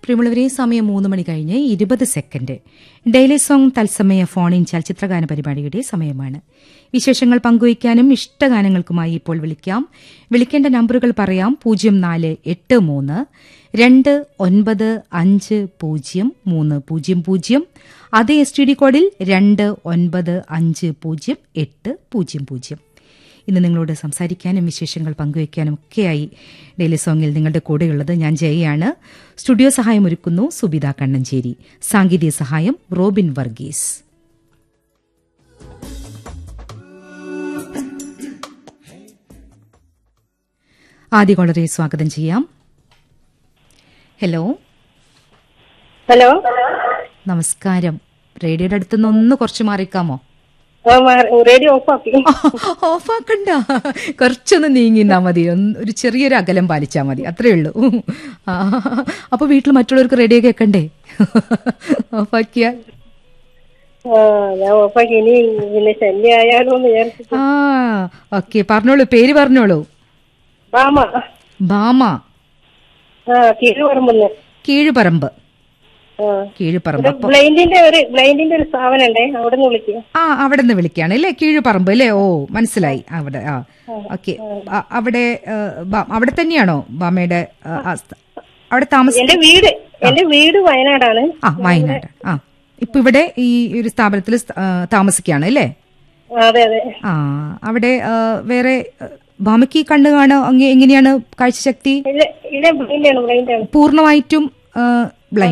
പ്രിമുളവരെ സമയം മൂന്ന് മണി കഴിഞ്ഞ് ഇരുപത് സെക്കൻഡ് ഡെയിലി സോങ് തത്സമയ ഫോൺ ഇൻ ചലച്ചിത്രഗാന പരിപാടിയുടെ സമയമാണ് വിശേഷങ്ങൾ പങ്കുവയ്ക്കാനും ഇഷ്ടഗാനങ്ങൾക്കുമായി ഇപ്പോൾ വിളിക്കാം വിളിക്കേണ്ട നമ്പറുകൾ പറയാം പൂജ്യം നാല് എട്ട് മൂന്ന് രണ്ട് ഒൻപത് അഞ്ച് പൂജ്യം മൂന്ന് പൂജ്യം പൂജ്യം അതേ എസ് ടി ഡി കോഡിൽ രണ്ട് ഒൻപത് അഞ്ച് പൂജ്യം എട്ട് പൂജ്യം പൂജ്യം ഇന്ന് നിങ്ങളോട് സംസാരിക്കാനും വിശേഷങ്ങൾ പങ്കുവയ്ക്കാനും ഒക്കെയായി ഡെയിലി സോങ്ങിൽ നിങ്ങളുടെ കൂടെയുള്ളത് ഞാൻ ജയയാണ് സ്റ്റുഡിയോ സഹായം ഒരുക്കുന്നു സുബിത കണ്ണഞ്ചേരി സാങ്കേതിക സഹായം റോബിൻ വർഗീസ് ആദ്യ കോളറെ സ്വാഗതം ചെയ്യാം ഹലോ ഹലോ നമസ്കാരം റേഡിയോയുടെ അടുത്തുനിന്ന് ഒന്ന് കുറച്ച് മാറിക്കാമോ ആ, മാ- റേഡിയോ ഓഫ് ആക്കി ഓഫാക്കണ്ട കുറച്ചൊന്ന് നീങ്ങിന്നാ മതി ഒന്ന് ഒരു ചെറിയൊരു അകലം പാലിച്ചാ മതി അത്രേ ഉള്ളൂ ആ, അപ്പൊ വീട്ടിൽ മറ്റുള്ളവർക്ക് റേഡിയോ കേൾക്കണ്ടേ ഓഫാക്കിയാൽ ആ ഞാൻ ഓഫാക്കി ഇനി പിന്നെ ശല്യം ആയാലോ എന്ന് വിചാരിച്ചു ആ ഓക്കെ പറഞ്ഞോളൂ പേര് പറഞ്ഞോളൂ ബാമ ബാമ ആ തിരുവറമ്പെന്ന് കീഴുപറമ്പ് ആ കീഴുപറമ്പ് അപ്പൊ ബ്ലൈൻഡിന്റെ ഒരു ബ്ലൈൻഡിന്റെ ഒരു സ്ഥാപനം ഉണ്ടേ അവിടെ നിന്ന് വിളിക്കുക ആ അവിടെ നിന്ന് വിളിക്കുകയാണ് അല്ലേ കീഴുപറമ്പ് അല്ലേ ഓ മനസ്സിലായി അവിടെ ആ ഓക്കെ അവിടെ ആ, ബ- അവിടെ തന്നെയാണോ ബാമയുടെ ആ, ആ, സ്ഥ- അവിടെ താമസ എന്റെ വീട് എന്റെ വീട് വയനാടാണ് ആ വയനാട് ആ ഇപ്പൊ ഇവിടെ ഈ ഒരു സ്ഥാപനത്തിൽ താമസിക്കുകയാണ് അല്ലേ ആ, അതെ അതെ ആ അവിടെ ആ, വേറെ ആ, ഭാമയ്ക്ക് കണ്ണ് കാണോ അങ്ങ് എങ്ങനെയാണ് കാഴ്ചശക്തി ഇത് ഇത് ബ്ലൈൻഡാണ് ബ്ലൈൻഡാണ് പൂർണ്ണമായിട്ടും